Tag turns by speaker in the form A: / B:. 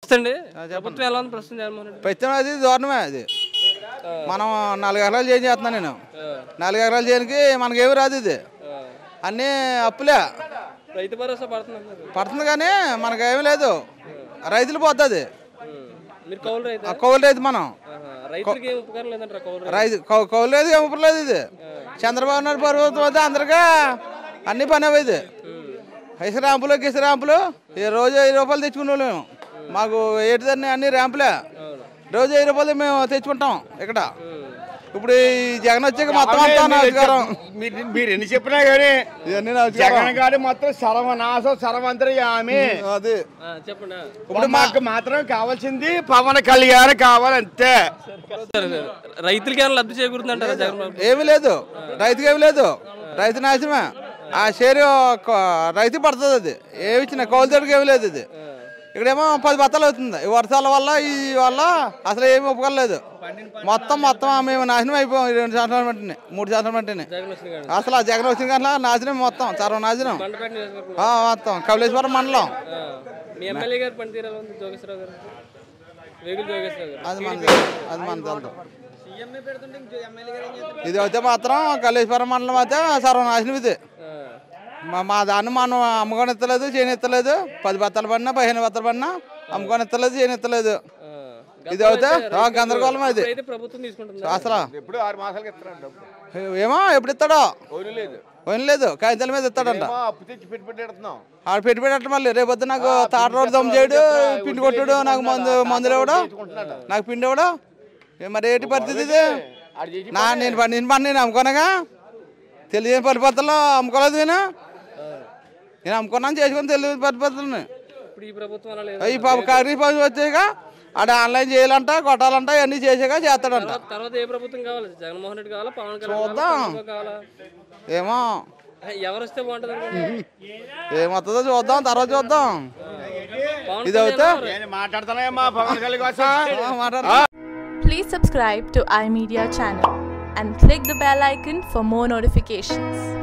A: నమస్తే అండి ప్రభుత్వం ఎలా ఉంది ప్రస్తుతం జగన్మోహన్ రెడ్డి
B: పెత్తం అది దారుణమే అది మనం నాలుగు ఎకరాలు చేయం చేస్తున్నాను నేను నాలుగు ఎకరాలు చేయడానికి మనకేమి రాదు ఇది అన్నీ అప్పులే
A: రైతు భరోసా పడుతున్నారు
B: పడుతుంది కానీ మనకేమీ లేదు రైతులు పోతుంది
A: మీరు కౌలు రైతు
B: ఆ కౌలు రైతు మనం
A: రైతులకి ఏం ఉపకారం లేదంటారా కౌలు రైతు
B: రైతు కౌ- కౌలు లేదు ఏమి ఉపయోగం లేదు ఇది చంద్రబాబు నాయుడు ప్రభుత్వం వద్ద అందరికీ అన్ని పని అవి ఇది ఇసు ర్యాంపులు గిసు ర్యాంపులు ఈ రోజు వెయ్యి రూపాయలు తెచ్చుకునే మేము మాకు ఏంటిదన్నీ అన్ని ర్యాంపులే రోజు వెయ్యి రూపాయలు మేము తెచ్చుకుంటాం ఇక్కడ ఇప్పుడు ఈ జగన్ వచ్చాక మొత్తం అంతా నమస్కారం
C: మీరు మీరు ఎన్ని చెప్పినా కానీ
B: ఇవన్నీ
C: జగన్
B: నమస్కారం
C: గారు మొత్తం సర్వనాశం సర్వంతర్యామి
B: అది
A: ఆ, చెప్పండి ఆ.
C: ఇప్పుడు మాకు మాత్రం కావాల్సింది పవన్ కళ్యాణ్ కావాలంతే
A: సరే, సరే. రైతులకి ఏమైనా లబ్ధి చేకూరుతుందంటారా జగన్మోహన్ రెడ్డి?
B: ఏమీ లేదు రైతుకి ఏమి లేదు రైతు నాశనమే ఆ షేరు కొ- రైతు పడుతుంది అది ఏమి ఇచ్చిన కౌలుదారికి ఏమి లేదు ఇది ఇక్కడేమో పది బత్తాలు అవుతుంది ఈ వర్షాల వల్ల ఈ వల్ల అసలు ఏమి ఉపకారం లేదు మొత్తం మొత్తం మేము నాశనం అయిపోయాం ఈ రెండు సంవత్సరాలు బట్టిని మూడు సంవత్సరాలు బట్టిని
A: జగన్ వచ్చిన కాడ
B: అసలు ఆ జగన్ వచ్చిన కానీ నాశనం మొత్తం సర్వనాశనం
A: బండపేట నియోజకవర్గం
B: ఆ, మొత్తం కపిలేశ్వరం మండలం
A: ఆ. మీ ఎమ్మెల్యే గారు పనితీరు ఎలా ఉంది జోగేశ్వరరావు గారు వేగులు జోగేశ్వరరావు గారు
B: అది మన అది మన తెలుదు ఇది అయితే మాత్రం కపిలేశ్వరం మండలం అయితే సర్వనాశనం ఇది
A: ఆ.
B: మా మా దాన్ని మనం అమ్ముకొని ఎత్తలేదు చేయని ఎత్తలేదు పది బత్తాలు పడినా పదిహేను బత్తాలు పడినా అమ్ముకొని ఎత్తలేదు చేయని ఎత్తలేదు
A: ఆ.
B: ఇది అయితే ఆ, గందరగోళం అది
A: అయితే ప్రభుత్వం తీసుకుంటుంది
B: అసలు
C: ఎప్పుడు ఆరు మాసాలకి ఇస్తున్నాడు డబ్బు
B: ఏమో ఎప్పుడు ఇస్తాడో
C: ఓని లేదు
B: పోయిన లేదు కాగితాల మీద ఇస్తాడంట
C: ఏమో అప్పు తెచ్చి పెట్టి పెట్టి పెడుతున్నాం
B: ఆడ పెట్టి పెట్టట్టు మళ్ళీ రేపొద్దు నాకు తాట రోడ్డు దమ్ చేయడు పిండి కొట్టుడు నాకు మందు మందులు ఇవ్వడు నాకు పిండి ఇవ్వడు ఏ మరి ఏంటి పరిస్థితి ఇది
C: ఆడు చేసి
B: నా నేను పండిన పని నేను అమ్ముకోనగా తెలియని పరిపత్తులు అమ్ముకోలేదు నేను నేను అమ్ముకున్నాను చేసుకుని తెలియని పరిపత్తులని
A: ఇప్పుడు ఈ ప్రభుత్వం అలా లేదు
B: ఈ పాప కర్రీ పని వచ్చాక ఆడ ఆన్లైన్ చేయాలంట కొట్టాలంట ఇవన్నీ చేసాక చేస్తాడంట
A: తర్వాత- తర్వాత ఏ ప్రభుత్వం కావాలి జగన్మోహన్ రెడ్డి కావాలా పవన్ కళ్యాణ్ కావాలా?
B: చూద్దాం.
A: చంద్రబాబు కావాలా
B: ఏమో
A: ఎవరు వస్తే బాగుంటుంది అనుకుంటున్నారు?
B: ఏమవుతుందో చూద్దాం తర్వాత చూద్దాం
A: పవన్
B: ఇది అవుతే
A: కళ్యాణ్
C: నేను మాట్లాడుతున్నాయమ్మా పవన్ కళ్యాణ్ కోసం
B: మాట్లాడతా
D: Please subscribe to iMedia channel and click the bell icon for more notifications.